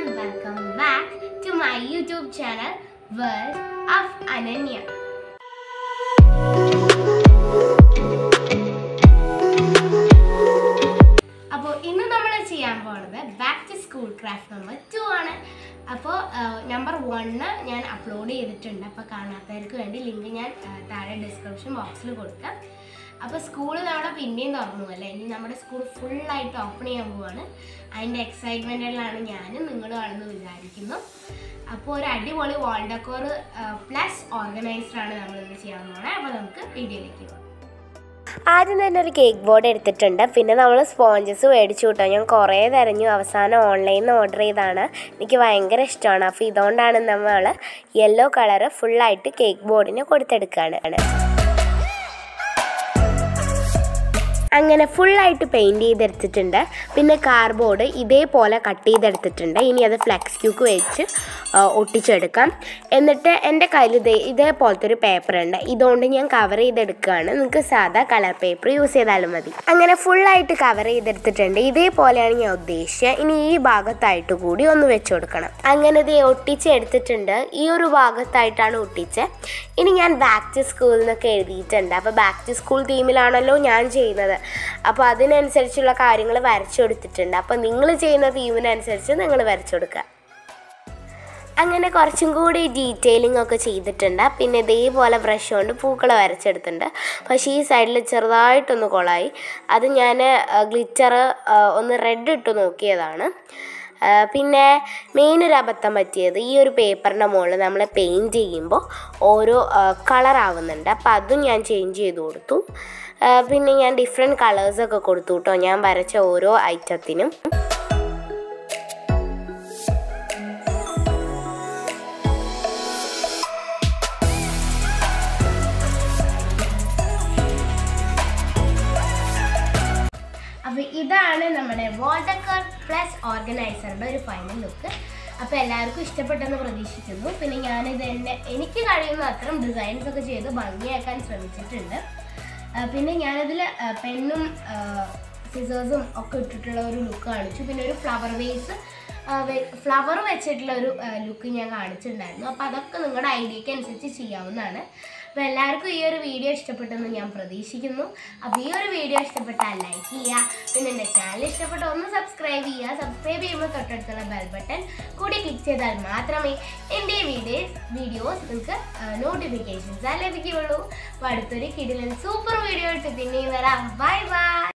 and welcome back to my YouTube channel World of Ananya. അപ്പോൾ ഇന്ന് നമ്മൾ ചെയ്യാൻ പോകുന്നത് back to school craft number two ആണ് അപ്പോൾ നമ്പർ വണ്ണ് ഞാൻ അപ്ലോഡ് ചെയ്തിട്ടുണ്ട് അപ്പോൾ കാണാത്തവർക്ക് വേണ്ടി ലിങ്ക് ഞാൻ ആ, താഴെ ഡിസ്ക്രിപ്ഷൻ ബോക്സിൽ കൊടുക്കാം അപ്പോൾ സ്കൂൾ നമ്മളെ പിന്നെയും തുറന്നു അല്ലേ ഇനി നമ്മുടെ സ്കൂൾ ഫുള്ളായിട്ട് ഓപ്പൺ ചെയ്യാൻ പോവാണ് അതിൻ്റെ എക്സൈറ്റ്മെൻറ്റിലാണ് ഞാനും നിങ്ങളും ആണെന്ന് വിചാരിക്കുന്നു അപ്പോൾ ഒരു അടിപൊളി വാൾ ഡെക്കോർ പ്ലസ് ഓർഗനൈസ്ഡ് ആണ് നമ്മൾ ഇന്ന് ചെയ്യാൻ പോകുന്നത് അപ്പോൾ നമുക്ക് വീഡിയോയിലേക്ക് പോകാം ആദ്യം തന്നെ ഒരു കേക്ക് ബോർഡ് എടുത്തിട്ടുണ്ട് പിന്നെ നമ്മൾ സ്പോഞ്ചസ് മേടിച്ചു കേട്ടോ ഞാൻ കുറേ തിരഞ്ഞു അവസാനം ഓൺലൈനിൽ നിന്ന് ഓർഡർ ചെയ്താണ് എനിക്ക് ഭയങ്കര ഇഷ്ടമാണ് അപ്പോൾ ഇതുകൊണ്ടാണ് നമ്മൾ യെല്ലോ കളറ് ഫുള്ളായിട്ട് കേക്ക് ബോർഡിന് കൊടുത്തെടുക്കുകയാണ് അങ്ങനെ ഫുള്ളായിട്ട് പെയിൻറ് ചെയ്തെടുത്തിട്ടുണ്ട് പിന്നെ കാർബോർഡ് ഇതേപോലെ കട്ട് ചെയ്തെടുത്തിട്ടുണ്ട് ഇനി അത് ഫ്ലെക്സ് ക്യൂക്ക് വെച്ച് ആ, ഒട്ടിച്ചെടുക്കാം എന്നിട്ട് എൻ്റെ കയ്യിൽ ഇതേ ഇതേപോലത്തെ ഒരു പേപ്പർ ഉണ്ട് ഇതുകൊണ്ട് ഞാൻ കവർ ചെയ്തെടുക്കുകയാണ് നിങ്ങൾക്ക് സാധാ കളർ പേപ്പർ യൂസ് ചെയ്താലും മതി അങ്ങനെ ഫുള്ളായിട്ട് കവർ ചെയ്തെടുത്തിട്ടുണ്ട് ഇതേപോലെയാണ് ഞാൻ ഉദ്ദേശിച്ചത് ഇനി ഈ ഭാഗത്തായിട്ട് കൂടി ഒന്ന് വെച്ച് കൊടുക്കണം അങ്ങനെ ഇത് ഒട്ടിച്ചെടുത്തിട്ടുണ്ട് ഈ ഒരു ഭാഗത്തായിട്ടാണ് ഒട്ടിച്ചത് ഇനി ഞാൻ ബാക്ക് ടു സ്കൂൾ എന്നൊക്കെ എഴുതിയിട്ടുണ്ട് അപ്പോൾ ബാക്ക് ടു സ്കൂൾ തീമിലാണല്ലോ ഞാൻ ചെയ്യുന്നത് അപ്പോൾ അതിനനുസരിച്ചുള്ള കാര്യങ്ങൾ വരച്ചു കൊടുത്തിട്ടുണ്ട് അപ്പോൾ നിങ്ങൾ ചെയ്യുന്ന തീമിനനുസരിച്ച് നിങ്ങൾ വരച്ചു കൊടുക്കുക അങ്ങനെ കുറച്ചും കൂടി ഡീറ്റെയിലിംഗ് ഒക്കെ ചെയ്തിട്ടുണ്ട് പിന്നെ ഇതേപോലെ ബ്രഷ് കൊണ്ട് പൂക്കൾ വരച്ചെടുത്തിട്ടുണ്ട് പക്ഷേ ഈ സൈഡിൽ ചെറുതായിട്ടൊന്ന് കൊളായി അത് ഞാൻ ഗ്ലിറ്റർ ഒന്ന് റെഡ് ഇട്ട് നോക്കിയതാണ് ആ, പിന്നെ മെയിൻ ഒരു അബദ്ധം പറ്റിയത് ഈ ഒരു പേപ്പറിൻ്റെ മുകളിൽ നമ്മൾ പെയിൻറ്റ് ചെയ്യുമ്പോൾ ഓരോ കളർ ആവുന്നുണ്ട് അപ്പോൾ അതും ഞാൻ ചേഞ്ച് ചെയ്ത് കൊടുത്തു ആ, പിന്നെ ഞാൻ ഡിഫറെൻറ്റ് കളേഴ്സൊക്കെ കൊടുത്തു കേട്ടോ ഞാൻ വരച്ച ഓരോ ഐറ്റത്തിനും അപ്പോൾ ഇതാണ് നമ്മുടെ വാട്ടർ പ്ലസ് ഓർഗനൈസറിൻ്റെ ഒരു ഫൈനൽ ലുക്ക് അപ്പോൾ എല്ലാവർക്കും ഇഷ്ടപ്പെട്ടെന്ന് പ്രതീക്ഷിക്കുന്നു പിന്നെ ഞാനിത് എൻ്റെ എനിക്ക് കഴിയുന്ന അത്രയും ഡിസൈൻസ് ഒക്കെ ചെയ്ത് ഭംഗിയാക്കാൻ ശ്രമിച്ചിട്ടുണ്ട് ആ, പിന്നെ ഞാനതിൽ പെന്നും സിസേഴ്സും ഒക്കെ ഇട്ടിട്ടുള്ള ഒരു ലുക്ക് കാണിച്ചു പിന്നെ ഒരു ഫ്ലവർ വേസ് ഫ്ലവർ വെച്ചിട്ടുള്ള ഒരു ലുക്ക് ഞാൻ കാണിച്ചിട്ടുണ്ടായിരുന്നു അപ്പോൾ അതൊക്കെ നിങ്ങളുടെ ഐഡിയക്ക് അനുസരിച്ച് ചെയ്യാവുന്നതാണ് അപ്പോൾ എല്ലാവർക്കും ഈ ഒരു വീഡിയോ ഇഷ്ടപ്പെട്ടെന്ന് ഞാൻ പ്രതീക്ഷിക്കുന്നു അപ്പോൾ ഈ ഒരു വീഡിയോ ഇഷ്ടപ്പെട്ടാൽ ലൈക്ക് ചെയ്യുക പിന്നെ എൻ്റെ ചാനൽ ഇഷ്ടപ്പെട്ട ഒന്ന് സബ്സ്ക്രൈബ് ചെയ്യുക സബ്സ്ക്രൈബ് ചെയ്യുമ്പോൾ തൊട്ടടുത്തുള്ള ബെൽ ബട്ടൺ കൂടി ക്ലിക്ക് ചെയ്താൽ മാത്രമേ എൻ്റെ വീഡിയോസ് വീഡിയോസ് നിങ്ങൾക്ക് നോട്ടിഫിക്കേഷൻസ് ലഭിക്കുകയുള്ളൂ അപ്പോൾ അടുത്തൊരു കിടിലൻ സൂപ്പർ വീഡിയോ ഇട്ട് പിന്നെയും വരാം ബൈ ബൈ